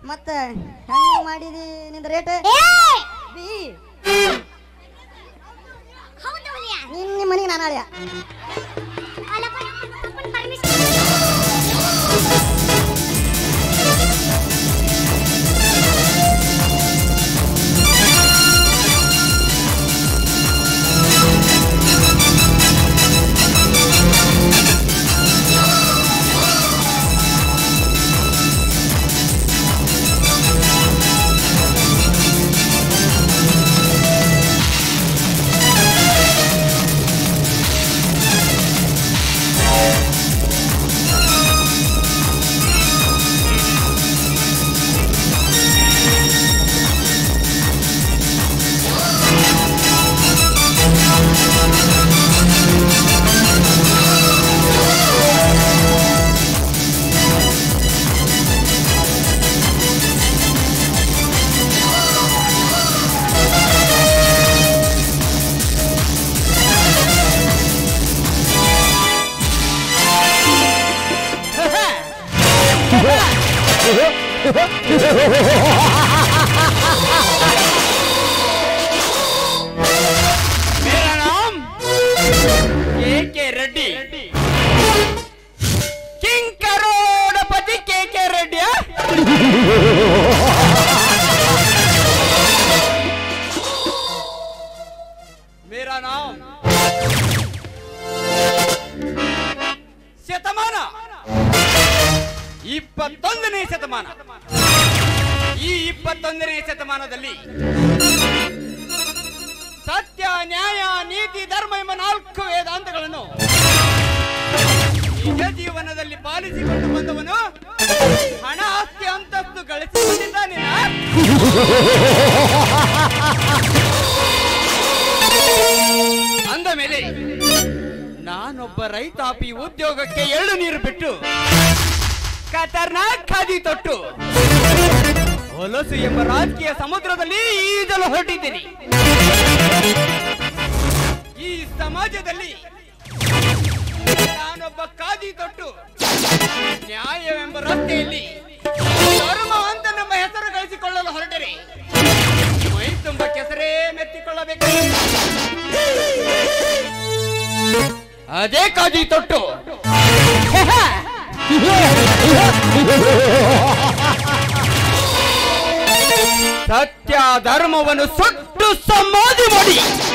ಮತ್ತ ಹೆಂಗ್ ಮಾಡಿದಿ ನಿಂದ ರೇಟ್ ಬಿ ನಿನ್ನ ನಿಮ್ಮ ಮನೆಗೆ ನಾನು ಆಳ್ಯ मेरा नाम के के रेड्डी किंग करोड़पति के के रेड्डी हाँ? मेरा नाम ಶತಮಾನ ಇಪ್ಪತ್ತೊಂದನೇ ಶತಮಾನ ಈ ಇಪ್ಪತ್ತೊಂದನೇ ಶತಮಾನದಲ್ಲಿ ಸತ್ಯ ನ್ಯಾಯ ನೀತಿ ಧರ್ಮ ಎಂಬ ನಾಲ್ಕು ವೇದಾಂತಗಳನ್ನು ನಿಜ ಜೀವನದಲ್ಲಿ ಪಾಲಿಸಿಕೊಂಡು ಬಂದವನು ಹಣ ಆಸ್ತಿ ಅಂತಸ್ತು ಗಳಿಸಿಕೊಂಡಿದ್ದಾನೆ ಅಂದ ಮೇಲೆ ನಾನೊಬ್ಬ ರೈತಾಪಿ ಉದ್ಯೋಗಕ್ಕೆ ಎಳ್ಳು ನೀರು ಬಿಟ್ಟು ಖತರ್ನಾಕ್ ಖಾದಿ ತೊಟ್ಟು ಹೊಲಸು ಎಂಬ ರಾಜಕೀಯ ಸಮುದ್ರದಲ್ಲಿ ಈಜಲು ಹೊರಟಿದ್ದೀನಿ ಈ ಸಮಾಜದಲ್ಲಿ ನಾನೊಬ್ಬ ಕಾದಿ ತೊಟ್ಟು ನ್ಯಾಯವೆಂಬ ರಸ್ತೆಯಲ್ಲಿ ಧರ್ಮ ಅಂತ ನಮ್ಮ ಹೆಸರು ಗಳಿಸಿಕೊಳ್ಳಲು ಹೊರಟರೆ ಮೈ ತುಂಬ ಕೆಸರೇ ಮೆತ್ತಿಕೊಳ್ಳಬೇಕು ಅದೇ ಕಾದಿ ತೊಟ್ಟು ಸತ್ಯ ಧರ್ಮವನ್ನು ಸುಟ್ಟು ಸಮಾಧಿ ಮಾಡಿ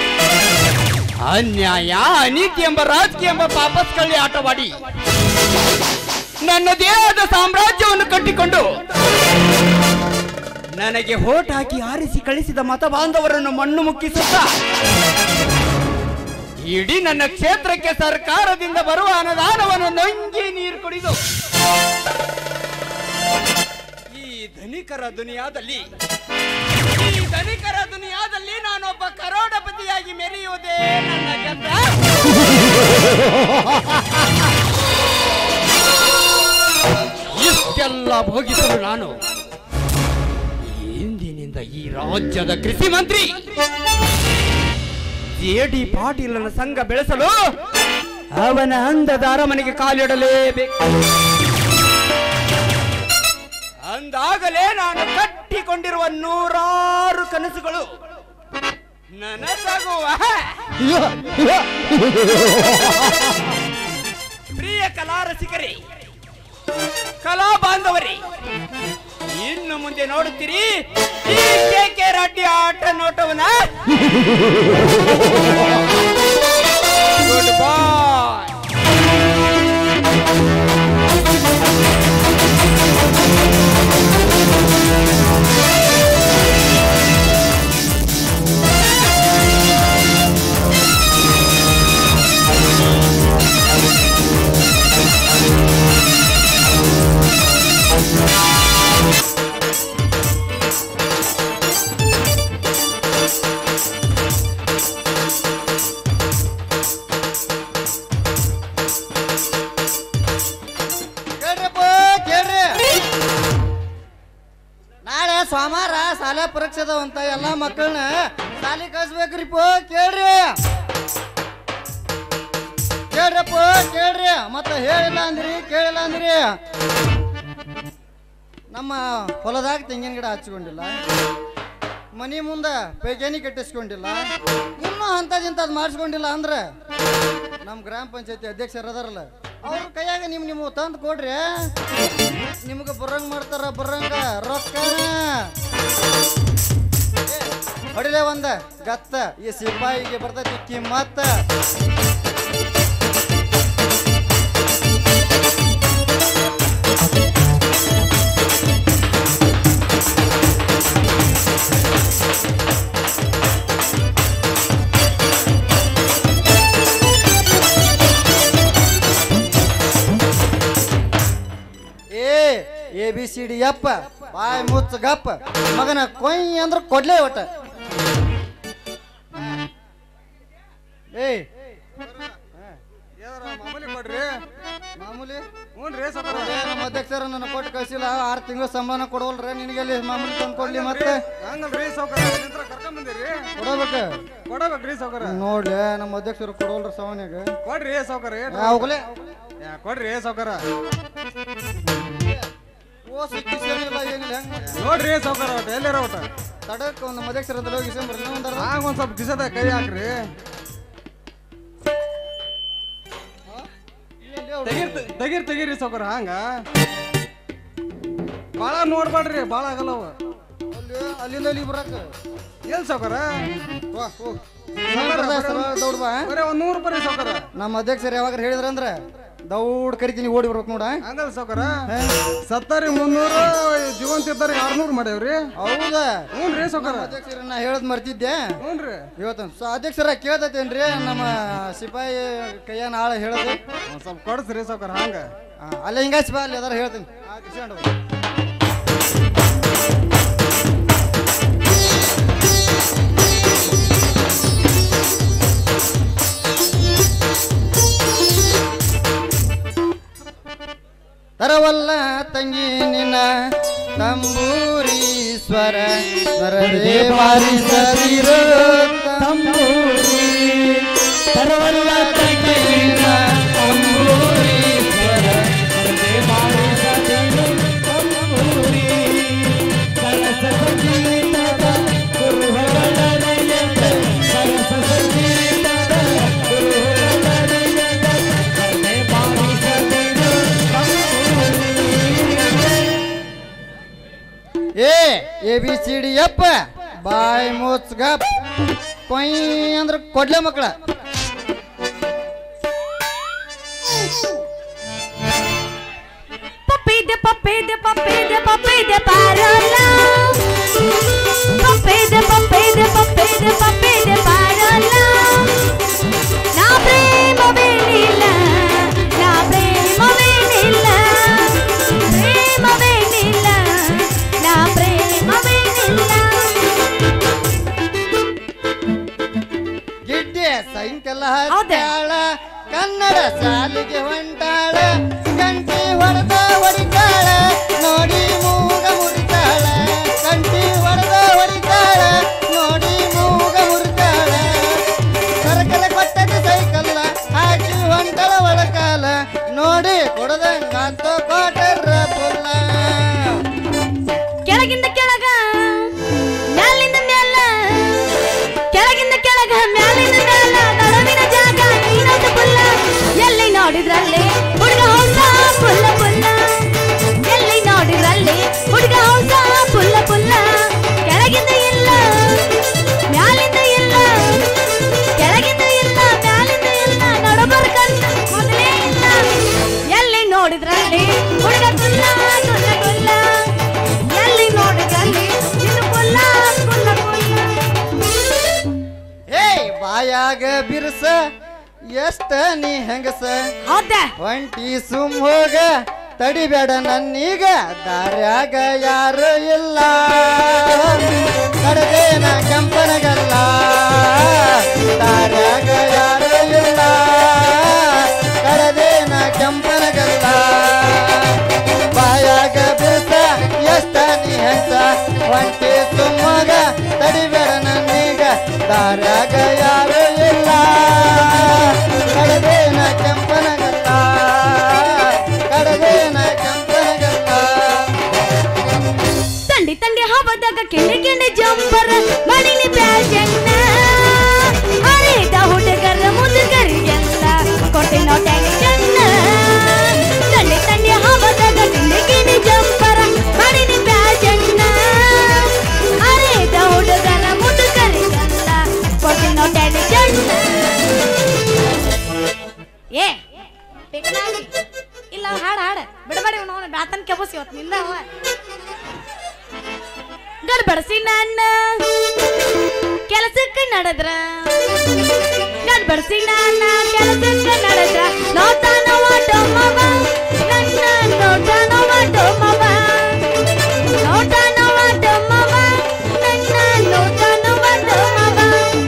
ಅನ್ಯಾಯ ಅನೀತಿ ಎಂಬ ರಾಜಕೀಯ ಎಂಬ ಪಾಪಸ್ಕಳ್ಳಿ ಆಟವಾಡಿ ನನ್ನ ದೇಹದ ಸಾಮ್ರಾಜ್ಯವನ್ನು ಕಟ್ಟಿಕೊಂಡು ನನಗೆ ಹೋಟ್ ಹಾಕಿ ಆರಿಸಿ ಕಳಿಸಿದ ಮತ ಬಾಂಧವರನ್ನು ಮಣ್ಣು ಮುಕ್ಕಿಸುತ್ತಾ ಇಡೀ ನನ್ನ ಕ್ಷೇತ್ರಕ್ಕೆ ಸರ್ಕಾರದಿಂದ ಬರುವ ಅನುದಾನವನ್ನು ನುಂಗಿ ನೀರು ಕುಡಿದು ಈ ಧನಿಕರ ದುನಿಯಾದಲ್ಲಿ ಈ ಧನಿಕರ ದುನಿಯಾದಲ್ಲಿ ನಾನೊಬ್ಬ ಕರೋಡಪತಿಯಾಗಿ ಮೆರೆಯುವುದೇ ನನ್ನ ಕೆಲಸ ಇಷ್ಟೆಲ್ಲ ಭೋಗಿಸಲು ನಾನು ಇಂದಿನಿಂದ ಈ ರಾಜ್ಯದ ಕೃಷಿ ಮಂತ್ರಿ ಜೆ ಡಿ ಪಾಟೀಲನ ಸಂಘ ಬೆಳೆಸಲು ಅವನ ಅಂದದ ಅರಮನೆಗೆ ಕಾಲಿಡಲೇಬೇಕು ಅಂದಾಗಲೇ ನಾನು ಕಟ್ಟಿಕೊಂಡಿರುವ ನೂರಾರು ಕನಸುಗಳು ನನಸಾಗುವ ಪ್ರಿಯ ಕಲಾ ರಸಿಕರೇ ಕಲಾ ಬಾಂಧವರೇ ಇನ್ನು ಮುಂದೆ ನೋಡುತ್ತೀರಿ ಈ ಕೆ ಕೆ ರಾಡ್ಡಿ ಆಟ ನೋಟವನ ಗುಡ್ ಬಾಯ್ ಕೇಳ್ರಪ್ಪ ಕೇಳ್ರಿ ನಾಳೆ ಸೋಮವಾರ ಶಾಲೆ ಪರೀಕ್ಷೆ ಅದಾವಂತ ಎಲ್ಲಾ ಮಕ್ಕಳನ್ನ ಶಾಲೆ ಕಳ್ಸ್ಬೇಕ್ರಿಪ್ಪ ಕೇಳ್ರಿ ಕೇಳ್ರಪ್ಪ ಕೇಳ್ರಿ ಮತ್ತ ಹೇಳಿಲ್ಲ ಅಂದ್ರಿ ಕೇಳಿಲ್ಲ ಅಂದ್ರಿ ನಮ್ಮ ಹೊಲದಾಗ ತೆಂಗಿನ ಗಿಡ ಹಚ್ಕೊಂಡಿಲ್ಲ ಮನಿ ಮುಂದೆ ಪೈಖಾನಿ ಕಟ್ಟಿಸ್ಕೊಂಡಿಲ್ಲ ಇನ್ನೂ ಅಂಥದಿಂಥದ್ದು ಮಾಡಿಸ್ಕೊಂಡಿಲ್ಲ ಅಂದ್ರೆ ನಮ್ಮ ಗ್ರಾಮ ಪಂಚಾಯತಿ ಅಧ್ಯಕ್ಷರು ಅದಾರಲ್ಲ ಅವ್ರ ಕೈಯಾಗ ನಿಮ್ ನೀವು ತಂದು ಕೊಡ್ರಿ ನಿಮ್ಗೆ ಬರಂಗ್ ಮಾಡ್ತಾರ ಬರಂಗ ರೊಕ್ಕ ಹೊಡಿಲೆ ಒಂದ ಗತ್ತ ಈ ಸಿಪಾಯಿಗೆ ಬರ್ತೈತಿ ಕಿಮ್ಮತ್ತ ಏ ಎ ಬಿ ಸಿ ಡಿ ಅಪ್ಪ ಬಾಯ್ ಮುಚ್ಚ ಗಪ್ಪ ಮಗನ ಕೊಯ್ ಅಂದ್ರೆ ಕೊಡ್ಲೇ ಒಟ್ಟ ಏ ಮಾಮೂಲಿ ಕೊಡ್ರಿ ಮಾಮೂಲಿ ಹ್ಞೂ ರೀ ಸಾವ್ಕಾರ ಏ, ನಮ್ಮ ಅಧ್ಯಕ್ಷರು ನನ್ನ ಕೊಟ್ಟು ಕಳಿಸಿಲ್ಲ ಆರು ತಿಂಗಳು ಸಂಬಳನ ಕೊಡವಲ್ರ ನಿನಗೆ ಅಲ್ಲಿ ಮಾಮೂಲಿ ತಂದು ಕೊಡ್ಲಿ ಮತ್ತೆ ಹಂಗಲ್ರಿ ಸಾವ್ಕಾರ ನಿಂತ್ರ ಕರ್ಕೊಂಡ್ ಬಂದಿರಿ ಕೊಡಬೇಕು ಕೊಡಬೇಕ್ರಿ ಸಾವ್ಕಾರ ನೋಡ್ಲಿ ನಮ್ಮ ಅಧ್ಯಕ್ಷರು ಕೊಡವಲ್ರ ಸವನ್ಯಾಗ ಕೊಡ್ರಿ ಸಾವ್ಕಾರ ಹೋಗ್ಲೇ ಕೊಡ್ರಿ ಸಾವ್ಕಾರ ಓ ಸಿಕ್ಕಿಸೇನಿಲ್ಲ ಏನಿಲ್ಲ ಹೆಂಗ ನೋಡ್ರಿ ಸಾವ್ಕಾರ ಒಟ್ಟು ಎಲ್ಲಿರ ಒಟ್ಟು ತಡಕ್ಕೆ ಒಂದು ನಮ್ಮ ಅಧ್ಯಕ್ಷರ ಹತ್ರ ಹೋಗಿ ಇಸ್ಕೊಂಬರ್ರಿ ಒಂದರ ಆಗ ಒಂದ್ ಸ್ವಲ್ಪ ಕಿಸದ ಕೈ ಹಾಕ್ರಿ ತೆಗೀರ್ ತೆಗೀರ್ ತೆಗೀರಿ ಸಾವ್ಕಾರ ಹಂಗ ಭಾಳ ನೋಡ್ಬೇಡ್ರಿ ಭಾಳ ಆಗಲ್ಲ ಅವ ಅಲ್ಲಿ ಅಲ್ಲಿಂದ ಅಲ್ಲಿ ಬರಾಕ ಎಲ್ ಸಾವ್ಕಾರ ವಾ ಹೋಗ್ ಸಾವ್ಕಾರ, ದೌಡ್ ಬಾ ಬರೀ ಒಂದ್ ನೂರು ರೂಪಾಯಿ ಸಾವ್ಕಾರ ನಮ್ಮ ಅಧ್ಯಕ್ಷರು ಯಾವಾಗ ಹೇಳಿದ್ರಂದ್ರ ದೌಡ್ ಕರಿತೀನಿ ಓಡಿ ಬರ್ಬೇಕು ನೋಡ ಹಂಗಲ್ಲ ಸಾವ್ಕಾರ ಸತ್ತರಿ ಮುನ್ನೂರು ಜೀವಂತ ಇದ್ದವ್ರಿಗೆ ಆರ್ನೂರು ಮಾಡೇವ್ರಿ ಹೌದಾ ಹ್ಞೂ ರೀ ಸಾವ್ಕಾರ ಅಧ್ಯಕ್ಷರನ್ನ ಹೇಳದ್ ಮರ್ತಿದ್ದೆ ಹ್ಞೂ ರೀ ಇವತ್ತು ಸೊ ಅಧ್ಯಕ್ಷರ ಕೇಳ್ತೈತೇನ್ರಿ ನಮ್ಮ ಸಿಪಾಯಿ ಕೈಯನ್ನ ಆಳ ಹೇಳೋದು ಒಂದ್ ಸ್ವಲ್ಪ ಕೊಡಿಸ್ರಿ ಸಾವ್ಕಾರ ಹಂಗ ಆ, ಅಲ್ಲೇ ಹಿಂಗಾಚ್ ಬಾ ಅಲ್ಲಿ ಅದಾರ ಹೇಳ್ತೀನಿ ಆ, ಕಿಸ್ಕೊಂಡು ಹೋಗು. ತರವಲ್ಲ ತಂಗಿ ನಿನ್ನ ತಂಬೂರಿ ಸ್ವರ ಸ್ವರದೇ ಬಾರಿಸದಿರು ತಂಬೂರಿ ತರವಲ್ಲ ತಂಗಿ ನಿನ್ನ ತಂಬೂರಿ ಸ್ವರ ಸ್ವರದೇ ಬಾರಿಸದಿರು ತಂಬೂರಿ ಸರಸ ಸಂಗೀತದ ಗುರುಗಳ ನಯನ ಸರಸ ಸಂಗೀತದ ಗುರುಗಳ ನಯನ ಸ್ವರದೇ ಬಾರಿಸದಿರು ಏ ಎ ಬಿ ಸಿ ಡಿ ಅಪ್ಪ ಬಾಯ್ ಮುಚ್ಚ ಗಪ್ ಕೊಯ್ ಅಂದ್ರೆ ಕೊಡ್ಲೆ ಮಕ್ಕಳ Papede, papede, papede, papede parola. Papede, papede, papede, papede parola. నా ప్రేమవే నీల, నా ప్రేమవే నీల, ప్రేమవే నీల, నా ప్రేమవే నీల. ಗಿಡ್ಡೆ ಸಾಯಂಕಾಲ ಹೌದಾ? ಹತ್ತಾಳ ಕನ್ನಡ ಶಾಲೆಗೆ ಹೊಂಟಾಳ ಗಂಟಿ ಹೊಡೆದ ಹೊಡಿತಾಳ ನೋಡಿ ಮೂಗ ಮುರಿತಾಳ ಗಂಟಿ ಹೊಡೆದ ಹೊಡಿತಾಳ ನೋಡಿ ಮೂಗ ಮುರಿತಾಳ ಸರ್ಕಲ ಕೊಟ್ಟದ ಸೈಕಲ್ಲ ಹಾಕಿ ಹೊಂಟಳ ಒಳಕಾಲ ನೋಡಿ ಕೊಡದಂಗಾತ ಕೋಟರ ಪುಲ್ಲ ಕೆಳಗಿಂದ ಕೆಳಗ ಮ್ಯಾಲಿಂದ ಮ್ಯಾಲ ಕೆಳಗಿಂದ ಕೆಳಗ ಮ್ಯಾಲಿಂದ ಮ್ಯಾಲ ನಡುವಿನ ಜಾಗ ನೀನೊಂದು ಪುಲ್ಲ ಎಲ್ಲಿ ನೋಡಿದ್ರಲ್ಲಿ ಹುಡುಗ ಹೌಸ ಪುಲ್ಲ ಪುಲ್ಲ ಎಲ್ಲಿ ನೋಡಿದ್ರಲ್ಲಿ ಹುಡುಗ ಹೌಸ ಪುಲ್ಲ ಪುಲ್ಲ ಕೆಳಗಿಂದ ಇಲ್ಲ ಮ್ಯಾಲಿಂದ ಇಲ್ಲ ಕೆಳಗಿಂದ ಇಲ್ಲ ಮ್ಯಾಲಿಂದ ಇಲ್ಲ ನಡಬರ್ಕಂತ ಮೊದಲೇ ಇಲ್ಲ ಎಲ್ಲಿ ನೋಡಿದ್ರಲ್ಲಿ ಹುಡುಗ ತುಲ್ಲ ತುಲ್ಲ ತುಲ್ಲ ಎಲ್ಲಿ ನೋಡಿದ್ರಲ್ಲಿ ಇದು ಪುಲ್ಲ ಪುಲ್ಲ ಪುಲ್ಲ ಏಯ್ ಬಾಯಾಗ ಬಿರ್ಸ ಎಷ್ಟ ನೀ ಹೆಂಗಸ ಹೌದಾ ಒಂಟಿ ಸುಮ್ ಹೋಗ ತಡಿಬೇಡ ನನ್ನೀಗ ದಾರ್ಯಾಗ ಯಾರು ಇಲ್ಲ ಕಡದೇನ ಕೆಂಪನಗಲ್ಲ ದಾರ್ಯಾಗ ಯಾರು ಇಲ್ಲ ಕಡದೇನ ಕೆಂಪನಗಲ್ಲ ಬಾಯಾಗ ಬಿರ್ಸ ಎಷ್ಟ ನೀ ಹೆಂಗಸ ಒಂಟಿ ಸುಮ್ ಹೋಗ ತಡಿಬೇಡ ನನ್ನೀಗ ದಾರ್ಯಾಗ ಯಾರು ಇಲ್ಲ ಕಡದೇನ ಕೆಂಪನಗಲ್ಲ ಕಡದೇನ ಕೆಂಪನಗಲ್ಲ ತಂಡಿ ಹಬ್ಬದಾಗ ಕಿಂಡಿ ಕಿಂಡಿ ಜಂಪರ್ ಮಡಿನಿ ಪ್ಯಾಶನ್ನ ಹರಿದ ಹುಡುಗರ ಮುದುಗರಿಗೆಲ್ಲ ಕೊಟ್ಟಿನೋ ಟೆನ್ಷನ್ ತಂಡಿ ತಂಡಿ ಹಬ್ಬದಾಗ ಕಿಂಡಿ ಕಿಂಡಿ ಜಂಪರ್ ಮಡಿನಿ ಪ್ಯಾಶನ್ನ ಹರಿದ ಹುಡುಗರ ಮುದುಗರಿಗೆಲ್ಲ ಕೊಟ್ಟಿನೋ ಟೆನ್ಷನ್ ಏ ಬೇಕಾಗಿ ಇಲ್ಲ ಹಾಡು ಹಾಡು ಬಿಡಬೇಡಿ ಅವನು ಬ್ಯಾತನ್ ಕೆಬಸ್ ಇವತ್ತು ನಿಂದ ಅವ ಗಡ್ಬಡಿಸಿ ನನ್ನ ಕೆಲಸಕ್ಕೆ ನಡೆದ್ರ ಗಡ್ಬಡಿಸಿ ನನ್ನ ಕೆಲಸಕ್ಕೆ ನಡೆದ್ರ ನೋಟ ನೋವಾಟೋ ಮವ ನನ್ನ ನೋಟ ನೋವಾಟೋ ಮವ ನೋಟ ನೋವಾಟೋ ಮವ ನನ್ನ ನೋಟ ನೋವಾಟೋ ಮವ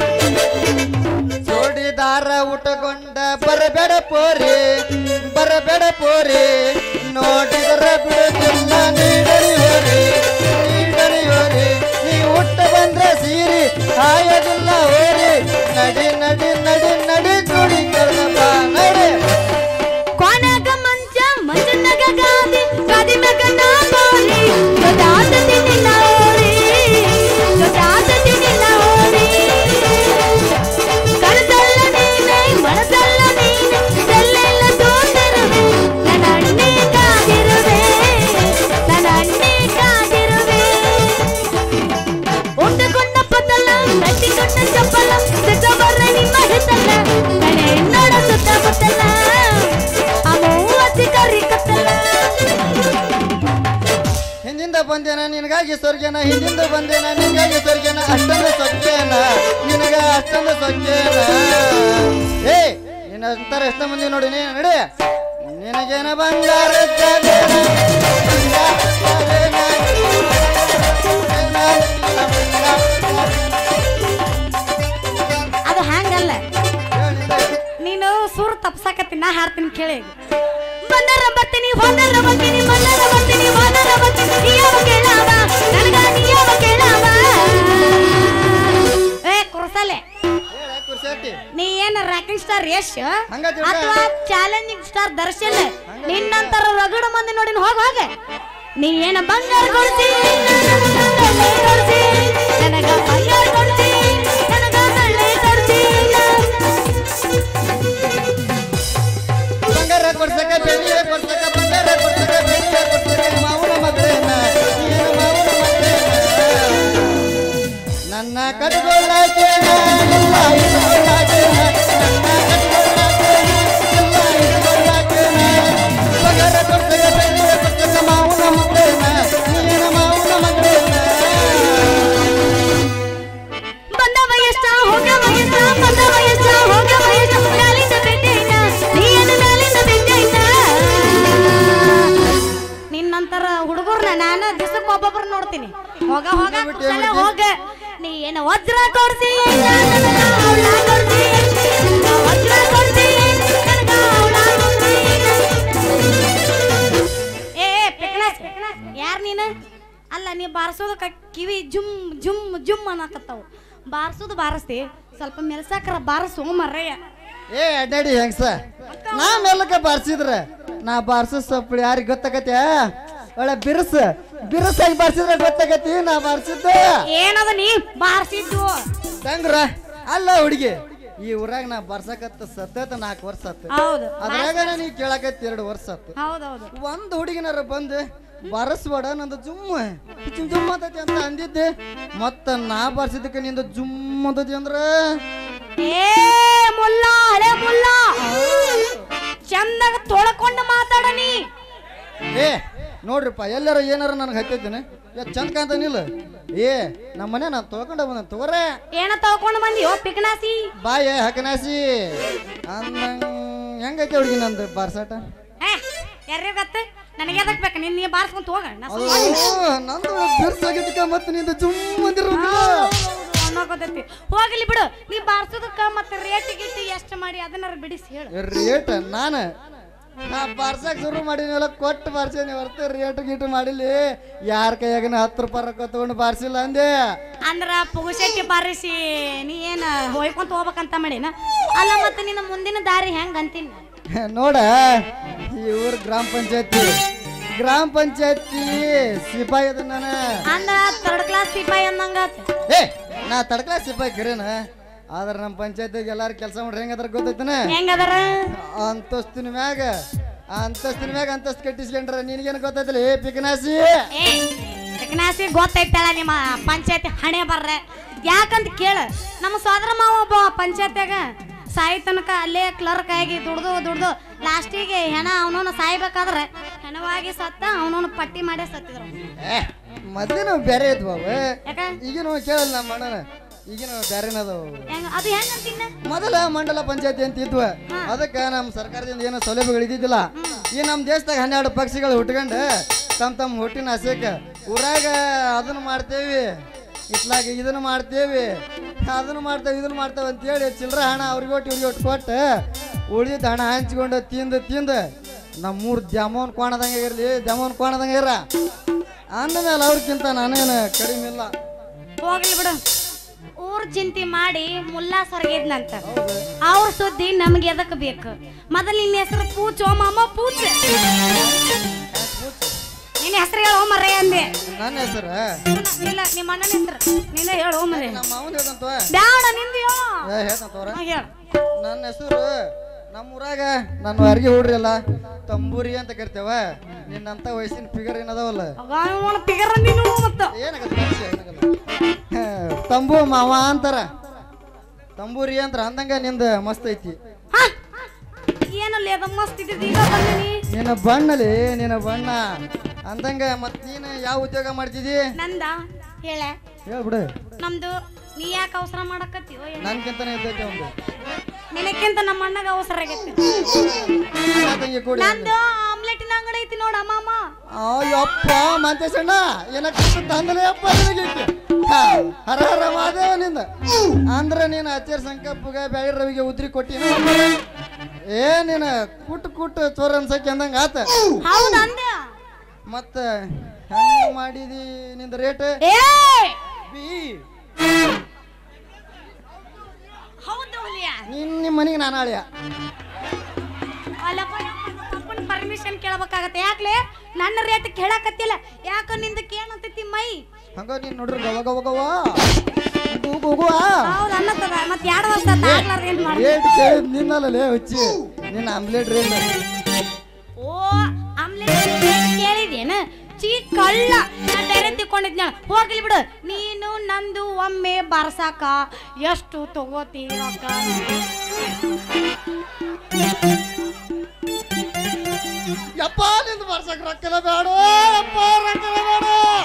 ಜೋಡಿದಾರ ಉಟಗೊಂಡ ಬರಬೇಡ ಪೋರಿ ಬರಬೇಡ ಪೋರಿ ನೋಡಿದರ ಬಿಡುತ್ತಿಲ್ಲ ನೀಡಣಿಯೋರಿ ನೀಡಣಿಯೋರಿ ನೀ ಹುಟ್ಟ ಬಂದ್ರೆ ಸೀರಿ ಹಾಯದಿಲ್ಲ ಓರಿ ನಡಿ ನಡಿ ನಡಿ ನಡಿ ಜೋಡಿ ಕರ್ದಪ್ಪ ನಡಿ ಕೊನೆಗ ಮಂಚ ಮಂಚನಾಗ ಗಾದಿ ಗಾದಿ ಮ್ಯಾಗ ನಾ ಬೋರಿ ಗೊತ್ತಾತತಿ ನಿನ್ನ ಓರಿ ಗೊತ್ತಾತತಿ ನಿನ್ನ ಓರಿ ಕನಸಲ್ಲ ನೀನೆ ಮನಸಲ್ಲ ನೀನೆ ಎಲ್ಲೆಲ್ಲ ತೋರಿರುವೆ ನನ್ನ ಅಣ್ಣೆ ಕಾದಿರುವೆ ನನ್ನ ಅಣ್ಣೆ ಕಾದಿರುವೆ ಉಂಡುಕೊಂಡ ಪತಲ ಕಟ್ಟಿಕೊಂಡ ಚಪ್ಪಲ ಸಿಕ್ಕಬರ್ರ ನಿಮ್ಮ ಹಿತಲ ಕಡೆ ನೋಡ ಸುತ್ತಮುತ್ತಲ ಆ ಮೂವತ್ತಿ ಕರಿ ಕತ್ತಲ ಹಿಂದಿಂದ ಬಂದೇನ ನಿನಗಾಗಿ ಸ್ವರ್ಗೇನ ಹಿಂದಿಂದ ಬಂದೇನ ನಿನಗಾಗಿ ಸ್ವರ್ಗೇನ ಅಷ್ಟೊಂದು ಸೊಕ್ಕೇನ ನಿನಗ ಅಷ್ಟೊಂದು ಸೊಕ್ಕೇನ ಏ ನಿನ್ನ ಅಂತಾರ ಎಷ್ಟ ಮಂದಿ ನೋಡಿ ನೀ ನಡಿ ನಿನಗೇನ ಬಂಗಾರ ಜಗೇನ, ಬಂಗಾರ ಜಗೇನ, ಅದು ಹ್ಯಾಂಗಲ್ಲ ಹೇಳಿದ. ನೀನು ಸೂರ್ ತಪ್ಸಾಕತ್ತೀನಿ ನಾ ಹಾಡ್ತೀನಿ ಕೇಳಿ ಬಂದರ ಬರ್ತೀನಿ ಹೋದರ ಬರ್ತೀನಿ ಬಂದರ ಬರ್ತೀನಿ ಹೋದರ ಬರ್ತೀನಿ ನೀ ಯಾವ ಕೇಳಾವ ನನಗ ನೀ ಯಾವ ಕೇಳಾವ ಏ ಕುರ್ಸಲೆ ಹೇಳ ಕುರ್ಸೇಟಿ ನೀ ಏನ ರ್ಯಾಕಿಂಗ್ ಸ್ಟಾರ್ ಯಶ್ ಹಂಗ ತಿಳ್ಕ. ಅಥವಾ ಚಾಲೆಂಜಿಂಗ್ ಸ್ಟಾರ್ ದರ್ಶನ್ ನಿನ್ನಂತರ ರಗಡ ಮಂದಿ ನೋಡಿ ಹೋಗ ಹೋಗ ನೀ ಏನ ಬಂಗಾರ ಕೊಡ್ತಿ ನನಗ ಕೊಡ್ತಿ ನನಗ ಬಂಗಾರ ಕೊಡ್ತಿ ನನಗ ಬೆಳ್ಳಿ ಕೊಡ್ತಿ ಬಂಗಾರ ಕೊಡ್ಸಕ ಬೆಳ್ಳಿಯ ಕೊಡ್ಸಕ ಬಂಗಾರ ಕೊಡ್ಸಕ ಬೆಳ್ಳಿಯ ಕೊಡ್ಸಕ ಮಾವನ ಮಗಳೇನ ನೀನು ಮಾವನ ಮಗಳೇನ ನನ್ನ ಕಟ್ಕೊಳ್ಳಾಕೇನ ಇಲ್ಲ ಇಟ್ಕೊಳ್ಳಾಕೇನ ನನ್ನ ಕಟ್ಕೊಳ್ಳಾಕೇನ ಇಲ್ಲ ಇಟ್ಕೊಳ್ಳಾಕೇನ ಬಂಗಾರ ಕೊಡ್ಸಕ ಬೆಳ್ಳಿಯ ಕೊಡ್ಸಕ ಮಾವನ ಮಗಳೇನ ನೀನು ಮಾವನ ಮಗಳೇನ ಬಂದವ ಎಷ್ಟ ಹೋಗವ ಎಷ್ಟ ಬಂದವ ಎಷ್ಟ ಹೋಗವ ಎಷ್ಟ ಮ್ಯಾಲಿಂದ ಬೆಟ್ಟೈತ ನೀನು ಮ್ಯಾಲಿಂದ ಬೆಟ್ಟೈತ ನಿನ್ನಂತರ ಹುಡುಗರ್ನ ನಾನು ದಿವಸಕ್ಕೆ ಒಬ್ಬೊಬ್ರು ನೋಡ್ತೀನಿ ಹೋಗ ಹೋಗ ಬಿಟ್ಟು ಕುಶಲ ಏನ್ ಹೋಗ ನೀ ಏನು ವಜ್ರ ಕೊಡ್ತಿ ನನಗ ಅವ್ಳ ಕೊಡ್ತಿ ನನಗ ವಜ್ರ ಕೊಡ್ತಿ ನನಗ ಅವ್ಳ ಕೊಡ್ತಿ ಏ ಪಿಕ್ನಾಸ್ ಯಾರ್ ನೀನು ಅಲ್ಲ ನೀ ಬಾರಿಸೋದಕ್ಕ ಕಿವಿ ಜುಮ್ ಜುಮ್ ಜುಮ್ ಅನ್ನಕತ್ತಾವು ಬಾರಿಸೋದು ಬಾರಿಸ್ತಿ ಸ್ವಲ್ಪ ಮೆಲ್ಸಾಕರ ಬಾರಿಸು ಮರ್ರಯ್ಯ ಏ ಅಡ್ಡಾಡಿ ಹೆಂಗ್ಸ ನಾ ಮೆಲ್ಲಕ ಬಾರ್ಸಿದ್ರ ನಾ ಬಾರ್ಸೋ ಸೊಪ್ಪು ಯಾರಿಗೆ ಗೊತ್ತಾಗತ್ತೆ ಒಳ್ಳೆ ಬಿರುಸ ಬಿರುಸಾಗಿ ಬಾರ್ಸಿದ್ರೆ ಗೊತ್ತಾಗತಿ ನಾ ಬಾರ್ಸಿದ್ದ ಏನದ ನೀ ಬಾರಿಸಿದ್ದು ತಂಗ್ರ ಅಲ್ಲ ಹುಡುಗಿ ಈ ಊರಾಗ ನಾ ಬಾರ್ಸಕತ್ತ ಸತ್ತತ ನಾಲ್ಕು ವರ್ಷ ಆತು ಹೌದು ಅದ್ರಾಗ ನೀ ಕೇಳಕತ್ತಿ ಎರಡು ವರ್ಷ ಆತು ಹೌದೌದು ಒಂದ್ ಹುಡುಗಿನಾರ ಬಂದು ಬಾರಸ್ಬೇಡ ನಂದು ಜುಮ್ ಜುಮ್ ಜುಮ್ ಅಂತೈತಿ ಅಂತ ಅಂದಿದ್ದೆ ಮತ್ತ ನಾ ಬಾರ್ಸಿದ್ದಕ್ಕೆ ನಿಂದು ಜುಮ್ ಅಂತೈತಿ ಅಂದ್ರ ಏ ಮುಲ್ಲ ಹಳೆ ಮುಲ್ಲ ಚಂದಾಗ ತೊಳ್ಕೊಂಡು ಮಾತಾಡನಿ ಏ ನೋಡ್ರಿಪ್ಪ ಎಲ್ಲಾರ ಏನಾರ ನನಗೆ ಹತ್ತೈತಿನ ಯಾ ಚಂದ ಕಾಂತಾನಿಲ್ಲ ಏ ನಮ್ಮ ಮನೆ ನಾನು ತೊಳ್ಕೊಂಡ ಬಂದ ತಗೋರೆ ಏನ ತಗೊಂಡು ಬಂದಿಯೋ ಪಿಕ್ನಾಸಿ ಬಾಯ್ ಹಕನಾಸಿ ಅಂದಂಗ ಹೆಂಗೈತೆ ಹುಡುಗಿ ನಂದು ಬಾರ್ಸಾಟ ಹೇ ಯಾರ್ಯಾರ ಗತ್ತ ನನಗೆ ಅದಕ್ಕೆ ಬೇಕು ನಿನ್ನ ನೀ ಬಾರಿಸ್ಕೊಂತ ಹೋಗ ನಾ ಅದು ಸುಮ್ನೆ ನಂದು ಬಿರ್ಸಾಗಿದ್ದಕ್ಕ ಮತ್ತೆ ನಿಂದು ಜುಮ್ ಅಂದಿರ್ಬೇಕು ಅನ್ನೋಗೋದೈತಿ ಹೋಗ್ಲಿ ಬಿಡು ನೀ ಬಾರ್ಸೋದಕ್ಕ ಮತ್ತೆ ರೇಟ್ ಗಿಟ್ಟಿ ಎಷ್ಟು ಮಾಡಿ ಅದನ್ನಾರ ಬಿಡಿಸಿ ಹೇಳು ರೇಟ್ ನಾನು ನಾ ಬಾರ್ಸಕ್ ಶುರು ಮಾಡಿನಲ್ಲ ಕೊಟ್ಟು ಬಾರ್ಸೇನಿ ಹೊರ್ತು ರೇಟ್ ಗೀಟ್ ಮಾಡಿಲ್ಲ ಯಾರ ಕೈಯಾಗನ ಹತ್ತು ರೂಪಾಯಿ ರೊಕ್ಕ ತಗೊಂಡು ಬಾರ್ಸಿಲ್ಲ ಅಂದೆ ಅಂದ್ರ ಪುಗುಶೆಟ್ಟಿ ಬಾರಿಸಿ ನೀ ಏನ ಹೋಯ್ಕೊಂತ ಹೋಗ್ಬೇಕಂತ ಮಾಡಿನ ಅಲ್ಲ ಮತ್ತೆ ನಿನ್ನ ಮುಂದಿನ ದಾರಿ ಹೆಂಗ್ ಅಂತೀನಿ ನೋಡ ಈ ಊರ್ ಗ್ರಾಮ ಪಂಚಾಯತಿ ಗ್ರಾಮ ಪಂಚಾಯತಿ ಸಿಪಾಯಿ ಅದ ನಾನು ಅಂದ್ರ ಥರ್ಡ್ ಕ್ಲಾಸ್ ಸಿಪಾಯಿ ಅಂದಂಗ ಏ ನಾ ತಡ್ಕಲ ಸಿಪಾಯಿ ಕರೇನ ಆದ್ರೆ ನಮ್ಮ ಪಂಚಾಯತಿಗೆ ಎಲ್ಲಾರು ಕೆಲಸ ಮಾಡ್ರಿ ಹೆಂಗದ್ರ ಗೊತ್ತೈತನ ಹೆಂಗದಾರ ಅಂತಸ್ತಿನ ಮ್ಯಾಗ ಆ ಅಂತಸ್ತಿನ ಮ್ಯಾಗ ಅಂತಸ್ತು ಕಟ್ಟಿಸ್ಕೊಂಡ್ರ ನಿನಗೇನು ಗೊತ್ತೈತಿಲ್ಲ ಏ ಪಿಕನಾಸಿ ಏ ಚಿಕನಾಸಿ ಗೊತ್ತೈತಳ ನಿಮ್ಮ ಪಂಚಾಯತಿ ಹಣೆ ಬರ್ರೆ ಯಾಕಂತ ಕೇಳ ನಮ್ಮ ಸೋದರ ಮಾವ ಒಬ್ಬ ಪಂಚಾಯತ್ಯಾಗ ಸಾಯಿ ತನಕ ಅಲ್ಲೇ ಕ್ಲರ್ಕ್ ಆಗಿ ದುಡ್ದು ದುಡ್ದು ಲಾಸ್ಟಿಗೆ ಹೆಣ ಅವನವನು ಸಾಯ್ಬೇಕಾದ್ರೆ ಹೆಣವಾಗಿ ಸತ್ತ ಅವನವನು ಪಟ್ಟಿ ಮಾಡೇ ಸತ್ತಿದ್ರು ಏ ಮೊದ್ಲಿನ ಬೇರೆ ಇದ್ವು ಅವು ಯಾಕ ಈಗಿನ ಕೇಳಲ್ಲ ನಮ್ಮ ಅಣ್ಣನ ಈಗಿನ ಬೇರೆನ ಅದಾವು ಹೆಂಗ ಅದು ಹೆಂಗಂತಿನ್ನ ಮೊದಲ ಮಂಡಲ ಪಂಚಾಯತಿ ಅಂತ ಇದ್ವ ಅದಕ್ಕೆ ನಮ್ಮ ಸರ್ಕಾರದಿಂದ ಏನೋ ಸೌಲಭ್ಯಗಳು ಇದ್ದಿದ್ದಿಲ್ಲ ಈ ನಮ್ಮ ದೇಶದಾಗ ಹನ್ನೆರಡು ಪಕ್ಷಿಗಳು ಹುಟ್ಕೊಂಡು ತಮ್ಮ ತಮ್ಮ ಹುಟ್ಟಿನ ಆಸೆಗೆ ಊರಾಗ ಅದನ್ನು ಮಾಡ್ತೇವಿ ಇತ್ಲಾಗ ಇದನ್ನು ಮಾಡ್ತೇವಿ ಅದನ್ನು ಮಾಡ್ತೇವೆ ಇದನ್ನು ಮಾಡ್ತೇವೆ ಅಂತೇಳಿ ಚಿಲ್ಲರೆ ಹಣ ಅವ್ರಿಗೆ ಒಟ್ಟು ಇವ್ರಿಗೆ ಒಟ್ಟು ಕೊಟ್ಟು ಉಳಿದ ಹಣ ಹಂಚ್ಕೊಂಡು ತಿಂದು ತಿಂದು ನಮ್ಮೂರು ದ್ಯಾಮೋನ್ ಕೋಣದಂಗೆ ಇರಲಿ ದ್ಯಾಮೋನ್ ಕೋಣದಂಗೆ ಇರ ಅಂದಮೇಲೆ ಅವ್ರಿಗಿಂತ ನಾನೇನು ಕಡಿಮೆ ಇಲ್ಲ ಹೋಗ್ಲಿ ಬಿಡು ಊರ್ ಚಿಂತೆ ಮಾಡಿ ಮುಲ್ಲಾ ಸೊರಗಿದ್ನಂತ ಅವ್ರ ಸುದ್ದಿ ನಮ್ಗೆ ಎದಕ್ ಬೇಕು ಮೊದಲು ನಿನ್ನ ಹೆಸರು ಪೂಚೋ ಮಾಮ ಪೂಚ ನಿನ್ನ ಹೆಸರು ಹೇಳೋ ಮರ್ರೆ ಅಂದೆ ನನ್ನ ಹೆಸರು ಇಲ್ಲ ನಿಮ್ಮ ಅಣ್ಣನ ಹೆಸರು ನಿನ್ನ ಹೇಳೋ ಮರ್ರೆ ನಮ್ಮ ಮಾವನ ಹೇಳ್ದಂತ ಬ್ಯಾಡ ನಿಂದು ಹೇಳು ಏ ಹೇಳ್ತಂತವ್ರ ಹಾ, ಹೇಳು ನನ್ನ ಹೆಸರು ನಮ್ಮ ಊರಾಗ ನನ್ನ ಅರ್ಗಿ ಹುಡ್ರಿ ಅಲ್ಲ ತಂಬೂರಿ ಅಂತ ಕರಿತೇವ ನಿನ್ನಂತ ವಯಸ್ಸಿನ ಫಿಗರ್ ಏನದಾವಲ್ಲ ಅವನ ಪಿಗರ್ ನೀನು ಮತ್ತ ಏನಾಗಲ್ಲ ಮನುಷ್ಯ, ಏನಾಗಲ್ಲ. ಹಾ, ತಂಬು ಮಾವ ಅಂತಾರ ತಂಬೂರಿ ಅಂತಾರ ಅಂದಂಗ ನಿಂದ ಮಸ್ತ್ ಐತಿ ಹಾ ಏನಲ್ಲ ಅದ ಮಸ್ತ್ ಇದ್ದಿದ್ದು ಈಗ ಬಂದಿನಿ ನಿನ್ನ ಬಣ್ಣಲಿ ನಿನ್ನ ಬಣ್ಣ ಅಂದಂಗ ಮತ್ ನೀನು ಯಾವ ಉದ್ಯೋಗ ಮಾಡ್ತಿದಿ ನಂದ ಹೇಳ ಹೇಳ್ಬಿಡು ನಮ್ದು ನೀ ಯಾಕೆ ಅವಸರ ಮಾಡಕತ್ತೀವೋ ಏನೋ? ನನ್ಕಿಂತನೇ ಇದ್ದೈತೆ ಒಂದು ನಿನಕ್ಕಿಂತ ನಮ್ಮ ಅಣ್ಣಗ ಅವಸರ ಆಗೈತಿ ಅಣ್ಣ ತಂಗಿ ಕೂಡಿ ನಂದು ಆಮ್ಲೆಟಿನ ಅಂಗಡಿ ಐತಿ ನೋಡ ಮಾಮ ಅಯ್ಯಪ್ಪ ಮಂತೇಶಣ್ಣ ಏನಕ್ಕೆ ತಂದಲೇ ಅಪ್ಪ ನಿನಗೆ ಹಾ, ಹರ ಹರ ಮಾದೇವನಿಂದ ಅಂದ್ರ ನೀನು ಅಚ್ಚೇರ್ ಸಂಕಪ್ಪಗ ಬ್ಯಾಳಿ ರವಿಗೆ ಉದ್ರಿ ಕೊಟ್ಟಿನ ಏ ನೀನ ಕುಟ್ ಕುಟ್ ಚೋರ್ ಅನ್ಸಕ್ಕೆ ಅಂದಂಗ ಆತ ಹೌದ ಅಂದೆ ಮತ್ತ ಹೆಂಗ್ ಮಾಡಿದಿ ನಿಂದ ರೇಟ್ ಏ ಬಿ ಹೌದು ಹುಲಿಯ ನಿನ್ ನಿಮ್ಮ ಮನಿಗೆ ನಾನು ಆಳ್ಯ ಅಲ್ಲಪ್ಪ ಅಪ್ಪನ ಪರ್ಮಿಷನ್ ಕೇಳಬೇಕಾಗತ್ತೆ ಯಾಕ್ಲೆ ನನ್ನ ರೇಟ್ ಕೇಳಕತ್ತಿಲ್ಲ ಯಾಕ ನಿಂದಕ್ಕೆ ಏನಂತೈತಿ ಮೈ ಹಂಗ ನೀನ್ ನೋಡ್ರಿ ಗವ ಗವ ಗವ ಗು ಗು ಗು ಆ. ಹೌದು ಅನ್ನತ್ತದ ಮತ್ ಎರಡು ವರ್ಷ ಆಗ್ಲಾರ್ದ ಏನ್ ಮಾಡಿ ರೇಟ್ ಕೇಳಿದ್ ನಿನ್ನಲ್ಲೇ ಹುಚ್ಚಿ ನಿನ್ನ ಆಮ್ಲೆಟ್ ರೇಟ್ ಓ ಆಮ್ಲೆಟ್ ಕೇಳಿದೇನ ಚೀ ಕಳ್ಳ ನಾ ಡೈರೆ ತಿಕ್ಕೊಂಡಿದ್ನ ಹೋಗ್ಲಿ ಬಿಡು ನೀನು ನಂದು ಒಮ್ಮೆ ಬರ್ಸಾಕ ಎಷ್ಟು ತಗೋತಿ ರೊಕ್ಕ ಯಪ್ಪ ನಿಂದು ಬರ್ಸಕ್ ರೊಕ್ಕದ ಬೇಡ ಯಪ್ಪ ರೊಕ್ಕದ ಬೇಡ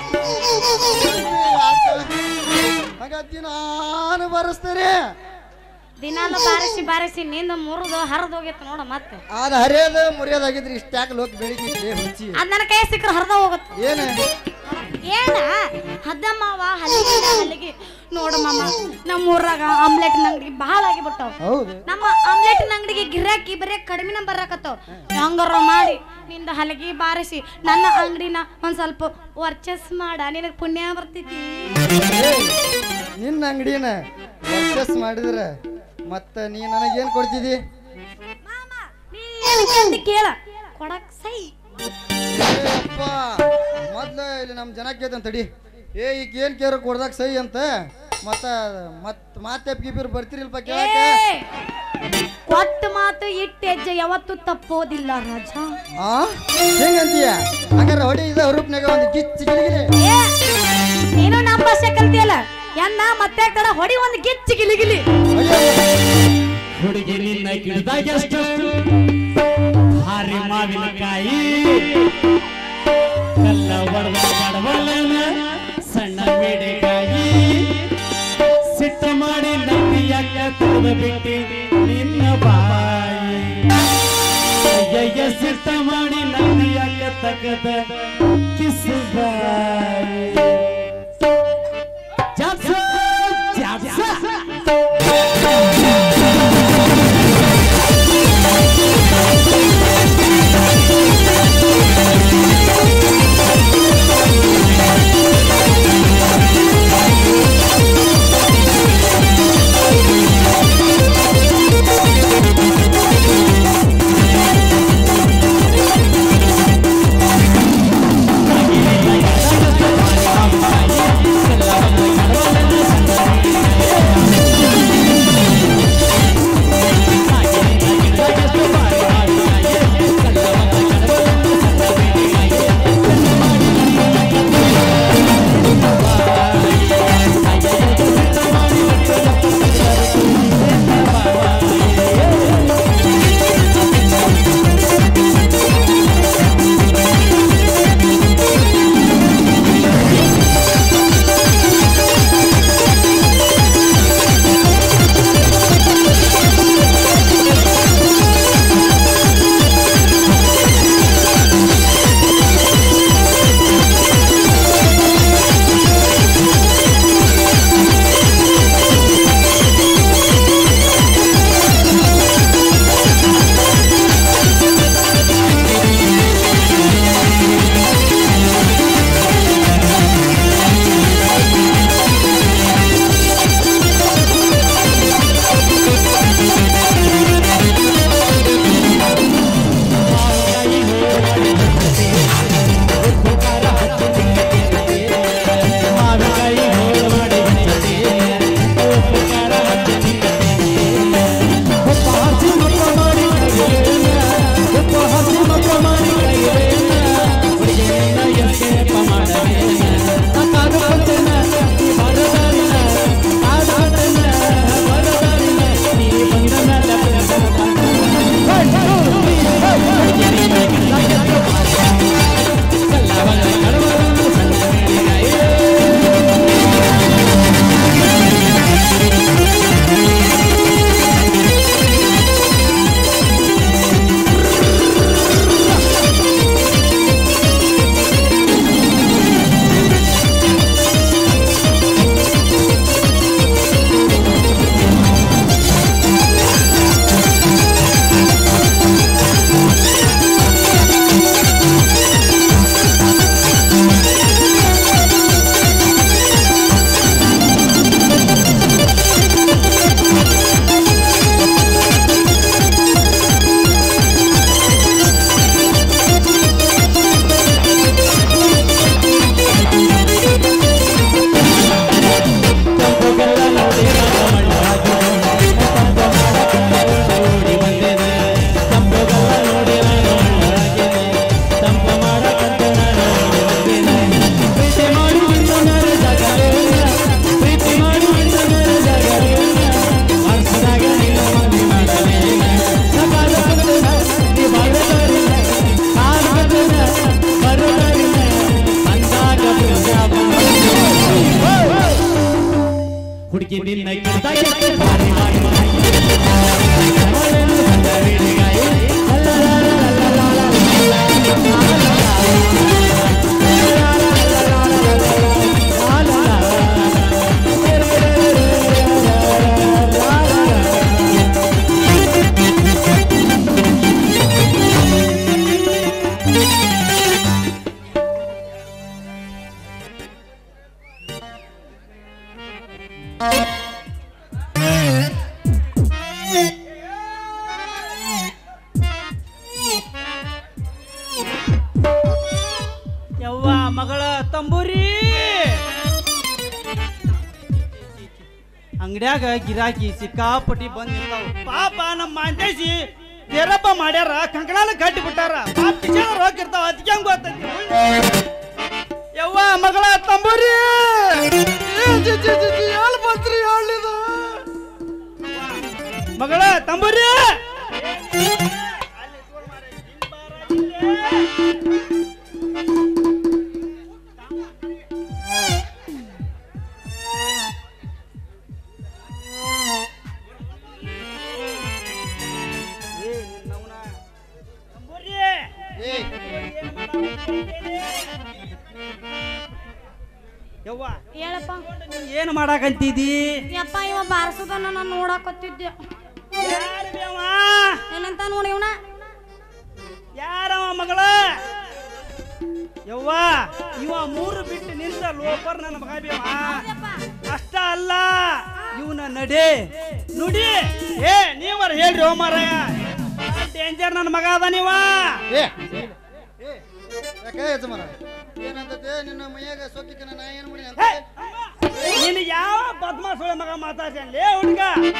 ಹಾಗಾತಿ ನಾನು ಬರಸ್ತೀರಿ ದಿನಾಲು ಬಾರಿಸಿ ಬಾರಿಸಿ ನಿಂದ ಮುರಿದು ಹರಿದು ಹೋಗಿತ್ತು ನೋಡ ಮತ್ತೆ ಅದ ಹರಿಯೋದು ಮುರಿಯೋದಾಗಿದ್ರಿ ಇಷ್ಟ್ಯಾಕೆ ಲೋಕ ಬೆಳಿಗ್ಗೆ ಹುಚ್ಚಿ ಅದ್ ನನ್ನ ಕೈ ಸಿಕ್ಕರೆ ಹರಿದ ಹೋಗುತ್ತೆ ಏನ ಏನ ಹದ್ದಮ್ಮವ ಹಲ್ಲಿಗೆ ಹಲ್ಲಿಗೆ ನೋಡು ಮಾಮ ನಮ್ಮ ಊರಾಗ ಆಮ್ಲೆಟ್ ಅಂಗಡಿ ಬಹಳ ಆಗಿಬಿಟ್ಟವ್ ಹೌದು ನಮ್ಮ ಆಮ್ಲೆಟ್ ಅಂಗಡಿಗೆ ಗಿರಾಕಿ ಬರೇ ಕಡಿಮೆ ಬರಾಕತ್ತವ್ ಹಂಗಾರ ಮಾಡಿ ನಿಂದ ಹಲಗಿ ಬಾರಿಸಿ ನನ್ನ ಅಂಗಡಿನ ಒಂದ್ ಸ್ವಲ್ಪ ವರ್ಚಸ್ ಮಾಡ ನಿನಗ್ ಪುಣ್ಯ ಬರ್ತೈತಿ ಏಯ್, ನಿನ್ನ ಅಂಗಡಿನ ವರ್ಚಸ್ ಮಾಡಿದ್ರ ಮತ್ತ ನೀ ನನಗೇನ್ ಕೊಡ್ತಿದಿ ಮಾಮ ನೀ ಏನ್ ಕೇಳ್ತಿ ಕೇಳ ಕೊಡಕ್ ಸೈ ಏಯಪ್ಪ ಮೊದ್ಲ ಇಲ್ಲಿ ನಮ್ಮ ಜನ ಕೇಳ್ತಾನ ತಡಿ ಏ ಈಗ ಏನ್ ಕೇರ ಕೊಡ್ದಾಗ ಸೈ ಅಂತ ಮತ್ತ ಮತ್ ಮಾತೆ ಗಿಬ್ಬಿರ್ ಬರ್ತಿರಿಲ್ಪ ಕೇಳಕ ಏ, ಕೊಟ್ಟ ಮಾತು ಇಟ್ಟ ಹೆಜ್ಜೆ ಯಾವತ್ತೂ ತಪ್ಪೋದಿಲ್ಲ ರಾಜ ಆ ಹೆಂಗಂತೀಯ ಹಂಗಾರೆ ಹೊಡಿ ಇದ ಹುರುಪ್ನಾಗ ಒಂದು ಗಿಚ್ಚಿ ಗಿಲಿಗಿಲಿ ಏ, ನೀನು ನಮ್ಮ ಭಾಷೆ ಕಲ್ತಿಯಲ್ಲ ಎನ್ನ ಮತ್ತೆ ತಡ ಹೊಡಿ ಒಂದು ಗಿಚ್ಚಿ ಗಿಲಿಗಿಲಿ ಹುಡುಗಿ ನಿನ್ನ ಗಿಡದಾಗ ಎಷ್ಟು ಹಾರಿ ಮಾವಿನಕಾಯಿ ಕಲ್ಲ ಒಡದ ಬಡವಲನ ಸಣ್ಣ ಮೇಡೆಕಾಯಿ ಸಿಟ್ಟ ಮಾಡಿ ನಂಬಿಯಕ್ಕ ತೆಗೆದು ಬಿಟ್ಟಿ ನಿನ್ನ ಬಾಯಿ ಅಯ್ಯಯ್ಯ ಸಿಟ್ಟ ಮಾಡಿ ನಂಬಿಯಕ್ಕ ತಗದ ಕಿಸು ಬಾಯಿ ಜಾಪ್ಸ ಜಾಪ್ಸ ಹುಡುಗಿ ನಿನ್ನ ಕಿಡ್ದಾಗ ಬಾರಿ ಮಾಡಿ ಮಾಡಿ. ಜವಳನ್ನು ಸಣ್ಣ ವೀಡಿಗಾಯಿ. ಯವ್ವ ಮಗಳ ತಂಬೂರಿ ಅಂಗಡ್ಯಾಗ ಗಿರಾಕಿ ಸಿಕ್ಕಾಪಟ್ಟಿ ಬಂದ್ ನಿಂತಾವ ಪಾಪ ನಮ್ಮ ಮಾಂತೇಸಿ ತೆರಪ್ಪ ಮಾಡ್ಯಾರ ಕಂಕಣಾಲ ಕಟ್ಟಿ ಬಿಟ್ಟಾರ ಪಾಪ ಕಿಶನ ರೊಕ್ಕ ಇರ್ತಾವ ಅದಕ್ಕೆ ಹೆಂಗ್ ಗೊತ್ತೈತಿ ಯವ್ವ ಮಗಳ ತಂಬೂರಿ ಮಗಳ ತಂಬೂರಿ ಏ ಯವ್ವ ಹೇಳಪ್ಪ ನೀನ್ ಏನ್ ಮಾಡಾಕಂತಿದಿ ಯಪ್ಪ ಇವ ಬಾರಿಸೋದನ್ನ ನಾನು ನೋಡಾಕತ್ತಿದ್ದೆ ಯಾರು ಬೇವ? ಏನಂತ ನೋಡಿ ಇವನ ಯಾರವ ಮಗಳ ಯವ್ವ ಇವ ಮೂರು ಬಿಟ್ಟು ನಿಂತ ಲೋಪರ್ ನನ್ನ ಮಗ ಬೇವ ಅಷ್ಟ ಅಲ್ಲ ಇವನ ನಡೆ ನುಡಿ ಏ ನೀವರ ಹೇಳ್ರಿ ಓ ಮಾರಾಯ ಡೇಂಜರ್ ನನ್ನ ಮಗ ಅದ ನೀವ ಏ ಏ ಯಾಕೆ ಯಜಮಾನ ಏನಂತತೆ ನಿನ್ನ ಮೈಯಾಗ ಸೊಕ್ಕಿನ ನಾ ಏನು ಮಾಡಿ ಅಂತ ಹೇ, ನೀನು ಯಾವ ಬದ್ಮಾಸುಳ ಮಗ ಮಾತಾಡ್ಸಲೇ ಹುಡುಗ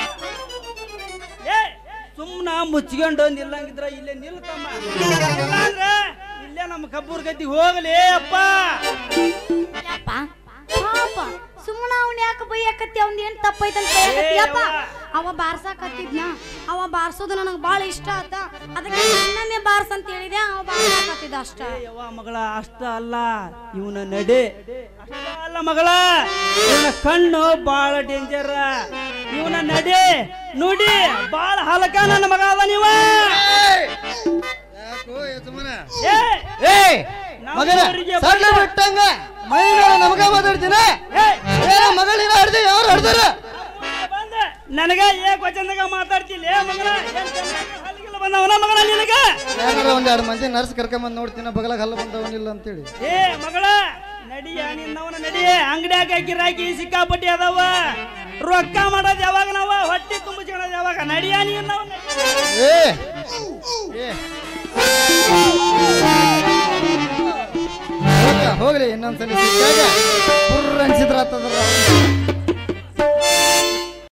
ಏ ಸುಮ್ನ ಮುಚ್ಕೊಂಡು ನಿಲ್ಲಂಗಿದ್ರ ಇಲ್ಲೇ ನಿಲ್ತಮ್ಮ ಇಲ್ಲಾಂದ್ರೆ ಇಲ್ಲೇ ನಮ್ಮ ಕಬ್ಬೂರ್ ಗದ್ದಿ ಹೋಗಲೇ ಅಪ್ಪ ಯಪ್ಪ ಪಾಪ ಸುಮ್ಮನ ಅವ್ನ ಯಾಕೆ ಬೈಯಾಕತ್ತಿ ಅವ್ನ ಏನ್ ತಪ್ಪೈತಂತ ಬೈಯಾಕತ್ತಿಯಪ್ಪ ಅವ ಬಾರ್ಸಾಕತ್ತಿದ್ನ ಅವ ಬಾರ್ಸೋದು ನನಗೆ ಭಾಳ ಇಷ್ಟ ಆತ ಅದಕ್ಕೆ ನನ್ನೇ ಬಾರ್ಸ್ ಅಂತ ಹೇಳಿದೆ ಅವ ಬಾರ್ಸಾಕತ್ತಿದ್ದ ಅಷ್ಟ ಏ ಯವ್ವ ಮಗಳ ಅಷ್ಟ ಅಲ್ಲ ಇವನ ನಡೆ ಅಷ್ಟ ಅಲ್ಲ ಮಗಳ ಇವನ ಕಣ್ಣು ಬಾಳ ಡೇಂಜರ್ ಇವನ ನಡೆ ನುಡಿ ಬಾಳ ಹಲಕ ನನ್ನ ಮಗ ಅದ ನೀವ ಯಾಕೋ ಯಜಮಾನ ಏ ಏ ನಮ್ಮ ಮಗನ ಊರಿಗೆ ಸಣ್ಣ ಬಿಟ್ಟಂಗ ಮೈ ಮೇಲೆ ನಮಗ ಮಾತಾಡ್ತೀನ ಏ ಏ ಮಗಳಿನ ಹಿಡ್ದು ಯಾರು ಹಿಡ್ದಾರ ಬಂದ ನನಗ ಏಕ ವಚನದಾಗ ಮಾತಾಡ್ತಿಲ್ಲ ಏ ಮಗನ ಏನ್ ಚೆನ್ನಾಗಿ ಹಲ್ಲಿಗೆಲ್ಲ ಬಂದವನ ಮಗನ ನಿನಗ ಯಾರು ಒಂದ್ ಎರಡು ಮಂದಿ ನರ್ಸ್ ಕರ್ಕೊಂಬಂದ್ ನೋಡ್ತೀನ ಬಗಲಾಗ ಹಲ್ಲ ಬಂದವನಿಲ್ಲ ಅಂತೇಳಿ ಏ ಮಗಳ ನಡಿಯ ನಿನ್ನವನ ನಡಿ ಅಂಗಡಿಯಾಗ ಗಿರಾಕಿ ಸಿಕ್ಕಾಪಟ್ಟಿ ಅದಾವ ರೊಕ್ಕ ಮಾಡೋದು ಯಾವಾಗ ನಾವ ಹೊಟ್ಟೆ ತುಂಬಿಸ್ಕೊಳ್ಳೋದು ಯಾವಾಗ ನಡಿಯ ನೀನು ಏ ಏ ಹೋಗ್ಲಿ, ಹೋಗ್ಲಿ ಇನ್ನೊಂದ್ಸಲಿ ಸಿಕ್ಕಾಗ ಪುರ್ರ ಅನ್ಸಿದ್ರ ಆತದಲ್ಲ